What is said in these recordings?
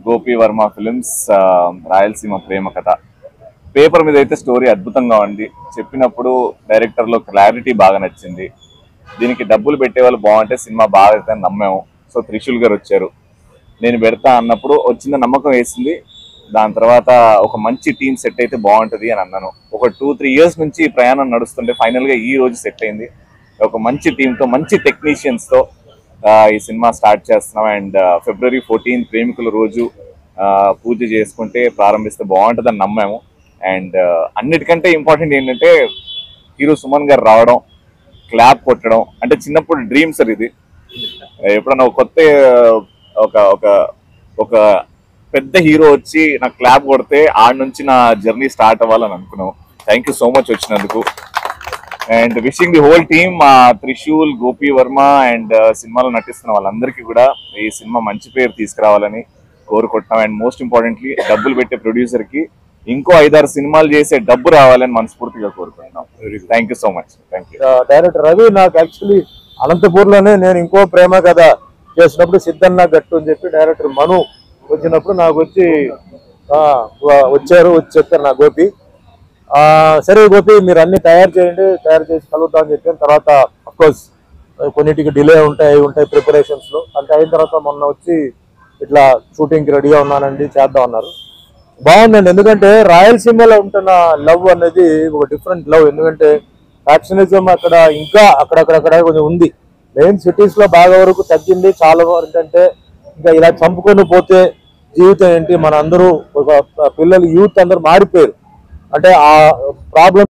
Gopi Varma films ఆ, రాయలసీమ ప్రేమ కథ paper మీద అయితే స్టోరీ అద్భుతంగా ఉంది చెప్పినప్పుడు డైరెక్టర్ లో క్లారిటీ బాగా నచ్చింది దీనికి డబ్బులు పెట్టే వాళ్ళు బాగుంటే సినిమా బాగా అయితే నమ్మాము సో త్రిశూల్ గారు వచ్చారు నేను పెడతా అన్నప్పుడు వచ్చిన నమ్మకం వేసింది దాని తర్వాత ఒక మంచి టీం సెట్ అయితే బాగుంటది అని అన్నాను ఒక టూ త్రీ ఇయర్స్ నుంచి ఈ ప్రయాణం నడుస్తుంటే ఫైనల్ గా ఈ రోజు సెట్ అయింది ఒక మంచి టీమ్ తో మంచి టెక్నీషియన్స్ తో ఆ, ఈ సినిమా స్టార్ట్ చేస్తున్నాం అండ్ ఫిబ్రవరి ఫోర్టీన్ ప్రేమికుల రోజు ఆ, పూజ చేసుకుంటే ప్రారంభిస్తే బాగుంటుందని నమ్మాము అండ్ అన్నిటికంటే ఇంపార్టెంట్ ఏంటంటే హీరో సుమన్ గారు రావడం క్లాప్ కొట్టడం అంటే చిన్నప్పుడు డ్రీమ్ సార్ ఇది ఎప్పుడన్నా ఒక కొత్త ఒక ఒక ఒక పెద్ద హీరో వచ్చి నాకు క్లాప్ కొడితే ఆడ నుంచి నా జర్నీ స్టార్ట్ అవ్వాలని అనుకున్నాం థ్యాంక్ యూ సో మచ్ వచ్చినందుకు and wishing the whole team మా త్రిశూల్ గోపి వర్మ అండ్ సినిమాలో నటిస్తున్న వాళ్ళందరికీ కూడా ఈ సినిమా మంచి పేరు తీసుకురావాలని కోరుకుంటున్నాం అండ్ మోస్ట్ ఇంపార్టెంట్లీ డబ్బులు పెట్టే ప్రొడ్యూసర్ కి ఇంకో ఐదారు సినిమాలు చేసే డబ్బు రావాలని మనస్ఫూర్తిగా కోరుకుంటున్నాం thank you so much thank you director Ravi నాకు యాక్చువల్లీ అనంతపూర్లోనే నేను ఇంకో ప్రేమ కథ చేసినప్పుడు సిద్ధన్న గట్టు అని చెప్పి డైరెక్టర్ మను వచ్చినప్పుడు నాకు వచ్చి ఆ, వ- వచ్చారు వచ్చి చెప్పారు నా గోపి ఆ, సరే గోపి మీరు అన్ని తయారు చేయండి తయారు చేసి కలుగుతాం అని చెప్పాను తర్వాత కోర్స్ కొన్నిటికి డిలే ఉంటాయి అవి ఉంటాయి ప్రిపరేషన్స్ లో అంటే అయిన తర్వాత మొన్న వచ్చి ఇట్లా షూటింగ్ కి రెడీగా ఉన్నానండి చేద్దాం అన్నారు బాగుందండి ఎందుకంటే రాయలసీమలో ఉంటున్న లవ్ అనేది ఒక డిఫరెంట్ లవ్ ఎందుకంటే ఫ్యాక్షనిజం అక్కడ ఇంకా అక్కడక్కడక్కడ కొంచెం ఉంది మెయిన్ సిటీస్ లో బాగా వరకు తగ్గింది చాలా వరకు ఏంటంటే ఇంకా ఇలా చంపుకొని పోతే జీవితం ఏంటి మన అందరూ ఒక పిల్లలు యూత్ అందరూ మారిపోయారు అంటే ఆ ప్రాబ్లం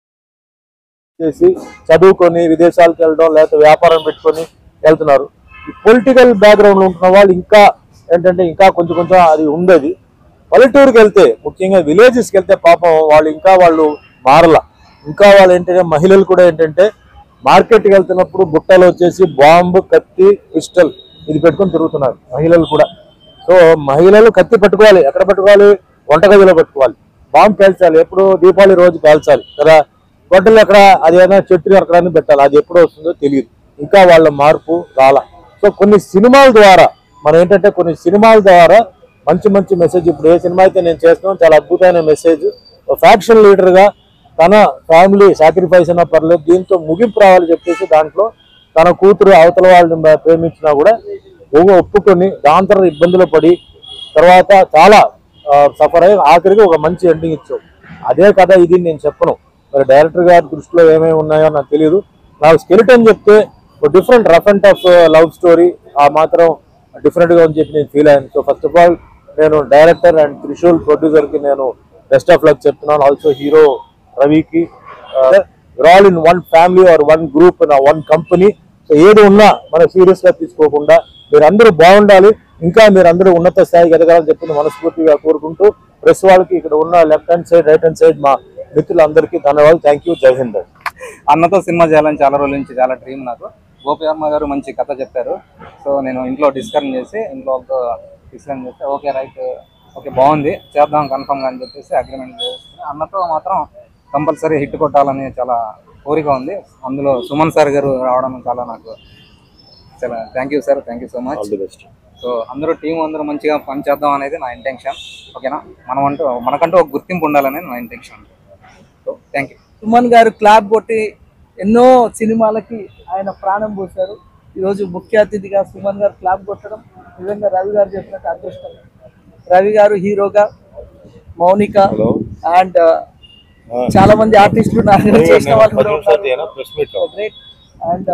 చేసి చదువుకొని విదేశాలకు వెళ్ళడం లేకపోతే వ్యాపారం పెట్టుకొని వెళ్తున్నారు ఈ పొలిటికల్ బ్యాక్గ్రౌండ్ లో ఉంటున్న వాళ్ళు ఇంకా ఏంటంటే ఇంకా కొంచెం కొంచెం అది ఉండేది పల్లెటూరుకి వెళ్తే ముఖ్యంగా విలేజెస్కి వెళ్తే పాపం వాళ్ళు ఇంకా వాళ్ళు మారల ఇంకా వాళ్ళు ఏంటంటే మహిళలు కూడా ఏంటంటే మార్కెట్కి వెళ్తున్నప్పుడు బుట్టలు వచ్చేసి బాంబు కత్తి పిస్టల్ ఇది పెట్టుకొని తిరుగుతున్నారు మహిళలు కూడా సో మహిళలు కత్తి పట్టుకోవాలి ఎక్కడ పట్టుకోవాలి వంటగదిలో పట్టుకోవాలి బాంబు పేల్చాలి ఎప్పుడు దీపావళి రోజు పేల్చాలి కదా గొడ్డలు ఎక్కడ అదేనా చెట్టు ఎక్కడని పెట్టాలి అది ఎప్పుడు వస్తుందో తెలియదు ఇంకా వాళ్ళ మార్పు రాల సో కొన్ని సినిమాల ద్వారా మనం ఏంటంటే కొన్ని సినిమాల ద్వారా మంచి మంచి మెసేజ్ ఇప్పుడు ఏ సినిమా అయితే నేను చేస్తున్నాను చాలా అద్భుతమైన మెసేజ్ ఫ్యాక్షన్ లీడర్ గా తన ఫ్యామిలీ సాక్రిఫైస్ అయినా పర్లేదు దీంతో ముగింపు రావాలి చెప్పేసి దాంట్లో తన కూతురు అవతల వాళ్ళని మ- ప్రేమించినా కూడా ఒ- ఒప్పుకొని దాని తర్వాత ఇబ్బందులు పడి తర్వాత చాలా సఫర్ అయ్యి ఆఖరికి ఒక మంచి ఎండింగ్ ఇచ్చావు అదే కథ ఇది నేను చెప్పను మరి డైరెక్టర్ గారి దృష్టిలో ఏమేమి ఉన్నాయో నాకు తెలియదు నాకు స్కెలిటన్ చెప్తే ఒక different rough and tough love story ఆ మాత్రం డిఫరెంట్ గా అని చెప్పి నేను ఫీల్ అయ్యాను సో ఫస్ట్ ఆఫ్ ఆల్ నేను డైరెక్టర్ అండ్ త్రిశూల్ ప్రొడ్యూసర్ కి నేను బెస్ట్ ఆఫ్ లక్ చెప్తున్నాను ఆల్సో హీరో రవికి all in one family or one group one company so ఏది ఉన్నా మనం సీరియస్ గా తీసుకోకుండా మీరందరూ బాగుండాలి ఇంకా మీరందరూ ఉన్నత స్థాయికి ఎదగాలని చెప్పి మనస్ఫూర్తిగా కోరుకుంటూ ప్రెస్ వాళ్ళకి ఇక్కడ ఉన్న left hand side right hand side మా మిత్రులందరికీ ధన్యవాదాలు థ్యాంక్ యూ జై హింద్ అన్నతో సినిమా చేయాలని చాలా రోజుల నుంచి చాలా డ్రీమ్ నాకు గోపి వర్మ గారు మంచి కథ చెప్పారు సో నేను ఇంట్లో డిస్కషన్ చేసి ఇంట్లో వాళ్ళతో డిస్కషన్ చేస్తే ఓకే రైట్ ఓకే బాగుంది చేద్దాం కన్ఫర్మ్ గా అని చెప్పేసి అగ్రిమెంట్ చేసుకుని అన్నతో మాత్రం కంపల్సరీ హిట్ కొట్టాలని చాలా కోరిక ఉంది అందులో సుమన్ సార్ గారు రావడం చాలా నాకు చాలా thank you sir thank you so much so అందరూ టీం అందరూ మంచిగా పని చేద్దాం అనేది నా ఇంటెన్షన్ ఓకేనా మనం అంటూ మనకంటూ ఒక గుర్తింపు ఉండాలనేది నా intention so thank you Suman garu clap కొట్టి ఎన్నో సినిమాలకి ఆయన ప్రాణం పోశారు ఈరోజు ముఖ్య అతిథిగా సుమన్ గారు క్లాప్ కొట్టడం నిజంగా రవి గారు చెప్పినట్టు అదృష్టం రవి గారు హీరోగా మౌనిక అండ్ చాలా మంది ఆర్టిస్టులు నాకు చేసిన వాళ్ళు కూడా ఉన్నారు గ్రేట్ అండ్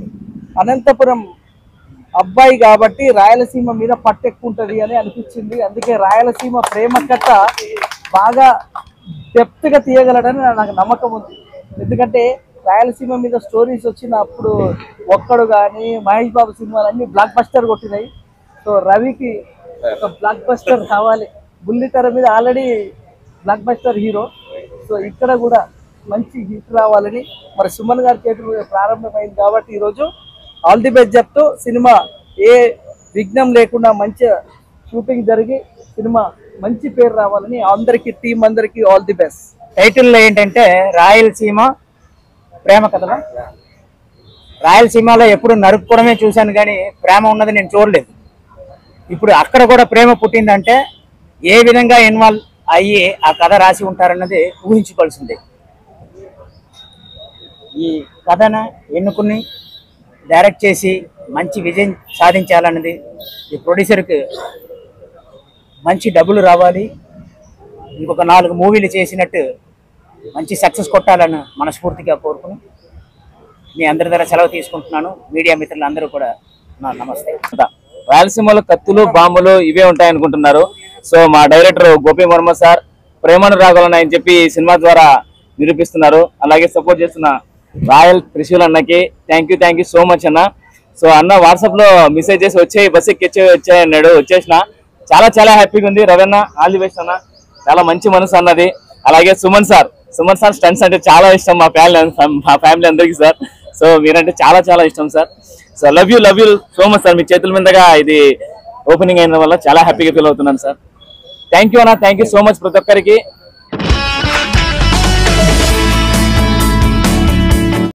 అనంతపురం అబ్బాయి కాబట్టి రాయలసీమ మీద పట్టెక్కుంటది అని అనిపించింది అందుకే రాయలసీమ ప్రేమ కథ బాగా డెప్త్ గా తీయగలడని నాకు నమ్మకం ఉంది ఎందుకంటే రాయలసీమ మీద స్టోరీస్ వచ్చినప్పుడు ఒక్కడు కానీ మహేష్ బాబు సినిమాలు అన్ని బ్లాక్ బస్టర్ కొట్టినాయి సో రవికి ఒక బ్లాక్ బస్టర్ కావాలి బుల్లితెర మీద already blockbuster hero so ఇక్కడ కూడా మంచి హిట్ రావాలని మరి సుమన్ గారి చేతులు ప్రారంభమైంది కాబట్టి ఈరోజు ఆల్ ది బెస్ట్ చెప్తూ సినిమా ఏ విఘ్నం లేకుండా మంచి షూటింగ్ జరిగి సినిమా మంచి పేరు రావాలని అందరికి టీం అందరికి ఆల్ ది బెస్ట్ టైటిల్లో ఏంటంటే రాయలసీమ ప్రేమ కథలు రాయలసీమలో ఎప్పుడు నరుక్కోవడమే చూశాను కానీ ప్రేమ ఉన్నది నేను చూడలేదు ఇప్పుడు అక్కడ కూడా ప్రేమ పుట్టిందంటే ఏ విధంగా ఇన్వాల్వ్ అయ్యి ఆ కథ రాసి ఉంటారన్నది ఊహించుకోవాల్సిందే ఈ కథను ఎన్నుకుని డైరెక్ట్ చేసి మంచి విజయం సాధించాలన్నది ఈ ప్రొడ్యూసర్కి మంచి డబ్బులు రావాలి ఇంకొక నాలుగు మూవీలు చేసినట్టు మంచి సక్సెస్ కొట్టాలని మనస్ఫూర్తిగా కోరుకుని మీ అందరి దగ్గర సెలవు తీసుకుంటున్నాను మీడియా మిత్రులందరూ కూడా నా నమస్తే రాయలసీమలో కత్తులు బాంబులు ఇవే ఉంటాయి అనుకుంటున్నారు సో మా డైరెక్టర్ గోపి వర్మ సార్ ప్రేమను రాగలను అని చెప్పి ఈ సినిమా ద్వారా నిరూపిస్తున్నారు అలాగే సపోర్ట్ చేస్తున్న రాయల్ త్రిశూల్ అన్నకి thank you thank you so much అన్న సో అన్న వాట్సాప్ లో మెసేజ్ చేసి వచ్చాయి బస్ ఎక్కి వచ్చాయి అన్నాడు వచ్చేసిన చాలా చాలా హ్యాపీగా ఉంది రవన్న ఆల్ ది బెస్ట్ అన్న చాలా మంచి మనసు అన్నది అలాగే Suman sir Suman sir stunts అంటే చాలా ఇష్టం మా ఫ్యామిలీ మా ఫ్యామిలీ అందరికీ సార్ సో మీరంటే చాలా చాలా ఇష్టం sir so love you love you so much sir మీ చేతుల మీదుగా ఇది ఓపెనింగ్ అయిన వల్ల చాలా హ్యాపీగా ఫీల్ అవుతున్నాను సార్ థ్యాంక్ యూ అన్న థ్యాంక్ యూ సో మచ్ ప్రతి ఒక్కరికి